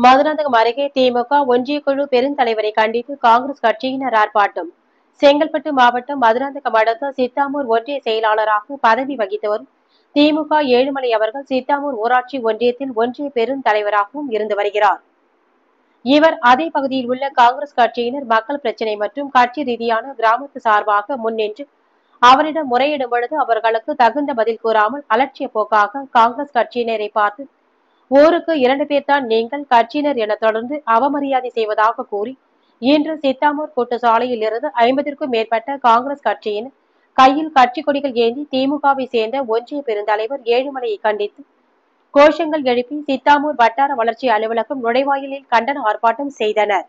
மதுராந்தகம் அருகே திமுக ஒன்றிய குழு பெருந்தலைவரை கண்டித்து காங்கிரஸ் கட்சியினர் ஆர்ப்பாட்டம் செங்கல்பட்டு மாவட்டம் மதுராந்தகம் அடுத்த சித்தாமூர் ஒன்றிய செயலாளராக பதவி வகித்து வரும் திமுக ஏழுமலை அவர்கள் சித்தாமூர் ஊராட்சி ஒன்றியத்தில் ஒன்றிய பெருந்தலைவராகவும் இருந்து வருகிறார் இவர் அதே பகுதியில் உள்ள காங்கிரஸ் கட்சியினர் மக்கள் பிரச்சினை மற்றும் கட்சி ரீதியான கிராமத்து சார்பாக முன்னின்று அவரிடம் முறையிடும் பொழுது அவர்களுக்கு தகுந்த பதில் கூறாமல் அலட்சிய போக்காக காங்கிரஸ் கட்சியினரை பார்த்து ஊருக்கு இரண்டு பேர் தான் நீங்கள் கட்சியினர் என தொடர்ந்து அவமரியாதை செய்வதாக கூறி இன்று சித்தாமூர் கூட்டு சாலையில் இருந்து ஐம்பதிற்கும் மேற்பட்ட காங்கிரஸ் கட்சியினர் கையில் கட்சி கொடிகள் ஏந்தி திமுகவை சேர்ந்த ஒன்றிய பெருந்தலைவர் ஏழுமலையை கண்டித்து கோஷங்கள் எழுப்பி சித்தாமூர் வட்டார வளர்ச்சி அலுவலகம் நுழைவாயிலில் கண்டன ஆர்ப்பாட்டம் செய்தனர்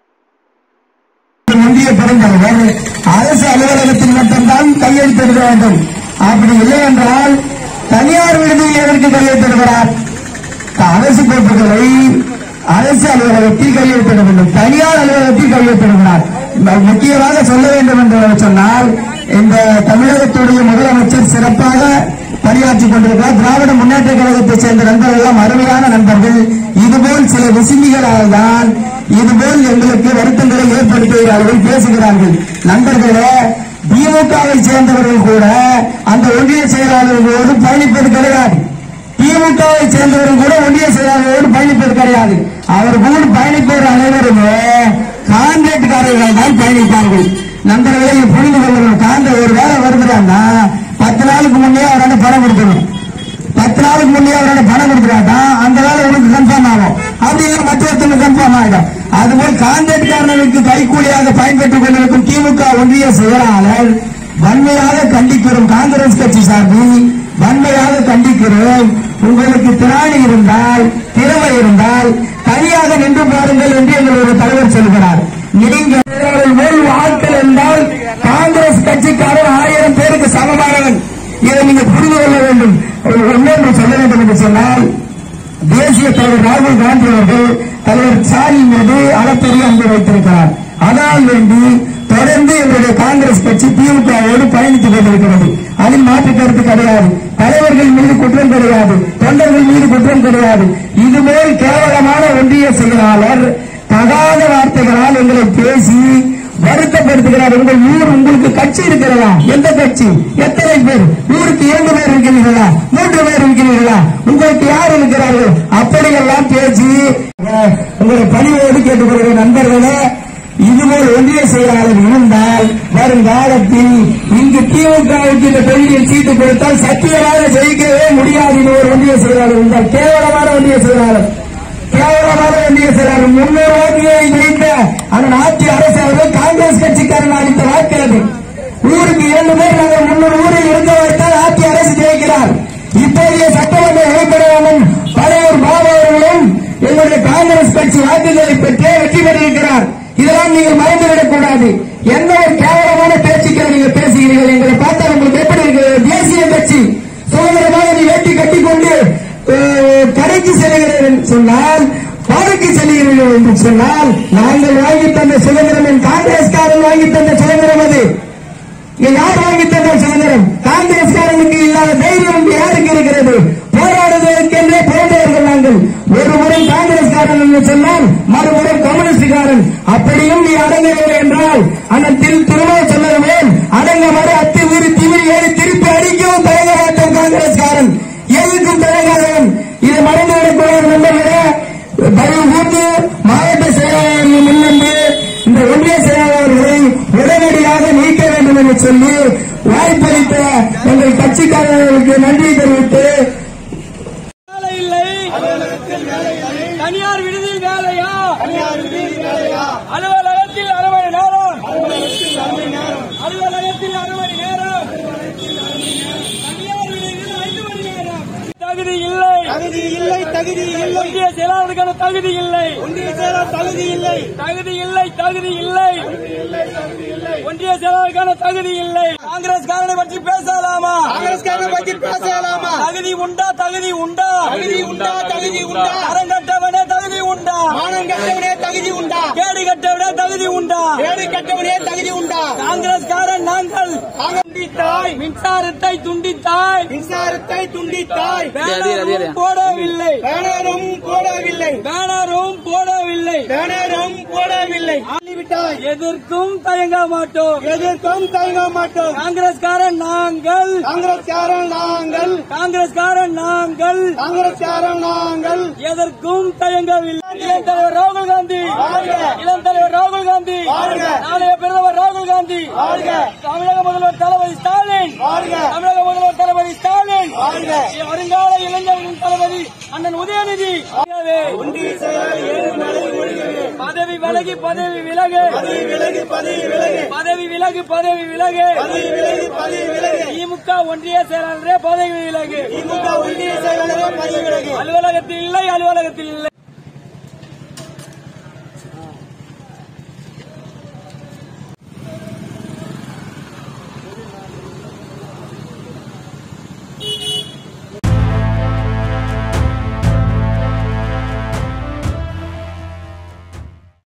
ஒன்றிய பெருந்தலைவர் அரசு அலுவலகத்தில் மட்டும்தான் கையெழுத்திட வேண்டும் அப்படி இல்லை என்றால் தனியார் விடுதியில் எதற்கு கையெழுத்திடுகிறார் அரசு பொறுப்புகளை அரசு அலுவலகத்தில் கையெழுத்திட வேண்டும் தனியார் அலுவலகத்தில் கையெழுத்திடுகிறார் ம- முக்கியமாக சொல்ல வேண்டும் என்று சொன்னால் இந்த தமிழகத்துடைய முதலமைச்சர் சிறப்பாக பணியாற்றிக் கொண்டிருக்கிறார் திராவிட முன்னேற்ற கழகத்தைச் சேர்ந்த நண்பர்கள் எல்லாம் அருமையான நண்பர்கள் இதுபோல் சில விசும்பிகளால் தான் இதுபோல் எங்களுக்கு வருத்தங்களை ஏற்படுத்துகிறார்கள் பேசுகிறார்கள் நண்பர்களே திமுகவை சேர்ந்தவர்கள் கூட அந்த ஒன்றிய செயலாளர்களோடு பயணிப்பது கிடையாது திமுகவை சேர்ந்தவர்கள் கூட ஒன்றிய செயலாளர்களோடு பயணிப்பது கிடையாது அவர் கூட பயணிப்பவர் அனைவருமே கான்ட்ராக்ட்காரர்கள் தான் பயணிப்பார்கள் நண்பர்களை இங்க புரிந்து கொள்ளணும் காண்ட ஒரு வேலை வருகிறான்னா பத்து நாளுக்கு முன்னே அவரால் பணம் கொடுக்கணும் பத்து நாளுக்கு முன்னே அவரோட பணம் கொடுக்குறாட்டா அந்த வேலை உனக்கு கன்ஃபார்ம் ஆகும் அப்படி இல்லை மற்றொருத்தனுக்கு கன்ஃபார்ம் ஆகிடும் அதுபோல் கான்ட்ராக்ட்காரர்களுக்கு கைக்கூலியாக பயன்பெற்றுக் கொண்டிருக்கும் திமுக ஒன்றிய செயலாளர் வன்மையாக கண்டிக்கிறோம் காங்கிரஸ் கட்சி சார்பில் வன்மையாக கண்டிக்கிறோம் உங்களுக்கு திராணி இருந்தால் திறமை இருந்தால் தனியாக நின்று பாருங்கள் என்று எங்களுடைய தலைவர் சொல்கிறார் நீங்கள் மேல் ஆட்கள் என்றால் காங்கிரஸ் கட்சிக்காரர் ஆயிரம் பேருக்கு சமமானவன் இதை நீங்க புரிந்து கொள்ள வேண்டும் இன்னொன்று சொல்ல வேண்டும் என்று சொன்னால் தேசிய தலைவர் ராகுல் காந்தி அவர்கள் தலைவர் ஸ்டாலின் மீது அளப்பெரிய அன்பு வைத்திருக்கிறார் அதனால் வேண்டி தொடர்ந்து எங்களுடைய காங்கிரஸ் கட்சி திமுகவோடு பயணித்துக் கொண்டிருக்கிறது அதில் மாற்று கருத்து கிடையாது தலைவர்கள் மீது குற்றம் கிடையாது தொண்டர்கள் மீது குற்றம் கிடையாது இதுபோல் கேவலமான ஒன்றிய செயலாளர் தகாத வார்த்தைகளால் எங்களை பேசி வருத்தப்படுத்துகிறார் உங்கள் ஊர் உங்களுக்கு கட்சி இருக்கிறதா எந்த கட்சி எத்தனை பேர் ஊருக்கு இரண்டு பேர் இருக்கிறீர்களா மூன்று பேர் இருக்கிறீர்களா உங்களுக்கு யார் இருக்கிறார்கள் அப்படியெல்லாம் பேசி அஹ், உங்களை பணிவோடு கேட்டுக்கொள்கிற நண்பர்களே இதுபோல் ஒன்றிய செயலாளர் இருந்தால் வருங்காலத்தில் இங்கு திமுகவுக்கு இந்த தொகுதியில் சீட்டு கொடுத்தால் சத்தியமாக ஜெயிக்கவே முடியாது இது ஒரு ஒன்றிய செயலாளர் இருந்தால் கேவலமான ஒன்றிய செயலாளர் கேவலமான ஒன்றிய செயலாளர் முன்னூறு வாக்குகளை ஜெயித்த அந்த நாட்டிய அரசு அவர்கள் காங்கிரஸ் கட்சிக்காரன் அளித்த வாக்கு அது ஊருக்கு இரண்டு பேர் நாங்கள் முன்னூறு ஊரில் இருக்க வைத்தால் ஆட்சி அரசு ஜெயிக்கிறார் இப்போதைய சட்டமன்ற உறுப்பினரும் பழையூர் பாபு அவர்களும் எங்களுடைய காங்கிரஸ் கட்சி வாக்குகளை பெற்றே வெற்றி பெற்றிருக்கிறார் இதெல்லாம் நீங்கள் மறந்துவிடக் கூடாது எந்த ஒரு கேவலமான பேச்சுக்களை நீங்கள் பேசுகிறீர்கள் எங்களை பார்த்தால் உங்களுக்கு எப்படி இருக்கிறது தேசிய கட்சி சுதந்திரமாக நீ வேட்டி கட்டிக்கொண்டு அஹ், கடைக்கு செல்கிறீர்கள் என்று சொன்னால் பாருக்கு செல்கிறீர்கள் என்று சொன்னால் நாங்கள் வாங்கி தந்த சுதந்திரம் என் காங்கிரஸ்காரன் வாங்கி தந்த சுதந்திரம் அது இங்க யார் வாங்கி தந்த சுதந்திரம் காங்கிரஸ்காரனுக்கு இல்லாத தைரியம் இங்கு யாருக்கு இருக்கிறது போராடுவதற்கென்றே பிறந்தவர்கள் நாங்கள் ஒரு முறை காங்கிரஸ்காரன் என்று சொன்னால் மறுபுறம் கம்யூனிஸ்டுக்காரன் அப்படியும் நீ அடங்கவில்லை என்றால் அந்த திரு திரும்ப சொன்னதுமேல் அடங்க மறு அத்தி ஊறி திமிரி ஏறி திருப்பி அடிக்கவும் தயங்க மாட்டோம் காங்கிரஸ்காரன் எதுக்கும் தயங்காதவன் இதை மறந்துவிடக்கூடாது நண்பர்களே தயவு கூர்ந்து மாவட்ட செயலாளர் முன்னின்று இந்த ஒன்றிய செயலாளர்களை உடனடியாக நீக்க வேண்டும் என்று சொல்லி வாய்ப்பளித்த எங்கள் கட்சிக்காரர்களுக்கு நன்றி தெரிவித்து வேலை இல்லை தனியார் விடுதியில் வேலையா அலுவலகத்தில் அரை மணி நேரம் அலுவலகத்தில் அரை மணி நேரம் தனியார் விடுதியில் ஐந்து மணி நேரம் தகுதி இல்லை தகுதி இல்லை தகுதி இல்லை ஒன்றிய செயலாளருக்கான தகுதி இல்லை ஒன்றிய செயலர் தகுதி இல்லை தகுதி இல்லை தகுதி இல்லை ஒன்றிய செயலாளருக்கான தகுதி இல்லை காங்கிரஸ் காரனை பற்றி பேசலாமா காங்கிரஸ்காரனை பற்றி பேசலாமா தகுதி உண்டா தகுதி உண்டா தகுதி உண்டா தகுதி உண்டா அறம் கட்டவனே தகுதி உண்டா மானம் கட்டவனே தகுதி உண்டா கேடு கட்டவனே தகுதி உண்டா ஏடு கட்டவனே தகுதி உண்டா காங்கிரஸ்காரன் நாங்கள் துண்டித்தாய் மின்சாரத்தை துண்டித்தாய் மின்சாரத்தை துண்டித்தாய் பேனரும் போடவில்லை பேனரும் போடவில்லை பேனரும் போடவில்லை பேனரும் போடவில்லை ஆளிவிட்டாய் எதற்கும் தயங்க மாட்டோம் எதற்கும் தயங்க மாட்டோம் காங்கிரஸ்காரன் நாங்கள் காங்கிரஸ்காரன் நாங்கள் காங்கிரஸ்காரன் நாங்கள் காங்கிரஸ்காரன் நாங்கள் எதற்கும் தயங்கவில்லை இளம் தலைவர் ராகுல் காந்தி இளம் தலைவர் ராகுல் காந்தி வாழ்க. நாளைய பிரதமர் ராகுல் காந்தி வாழ்க. தமிழக முதல்வர் தளபதி ஸ்டாலின் வாழ்க. தமிழக முதல்வர் தளபதி ஸ்டாலின் வாழ்க. வருங்கால இளைஞர்களின் தளபதி அண்ணன் உதயநிதி ஒன்றிய செயலாளர் ஏழு மலை ஒழிகவே பதவி விலகி பதவி விலகு பதவி விலகு பதவி விலகு பதவி விலகு பதவி விலகு பதவி விலகு பதவி விலகு திமுக ஒன்றிய செயலாளரே பதவி விலகு திமுக ஒன்றிய செயலாளரே பதவி விலகு அலுவலகத்தில் இல்லை அலுவலகத்தில் இல்லை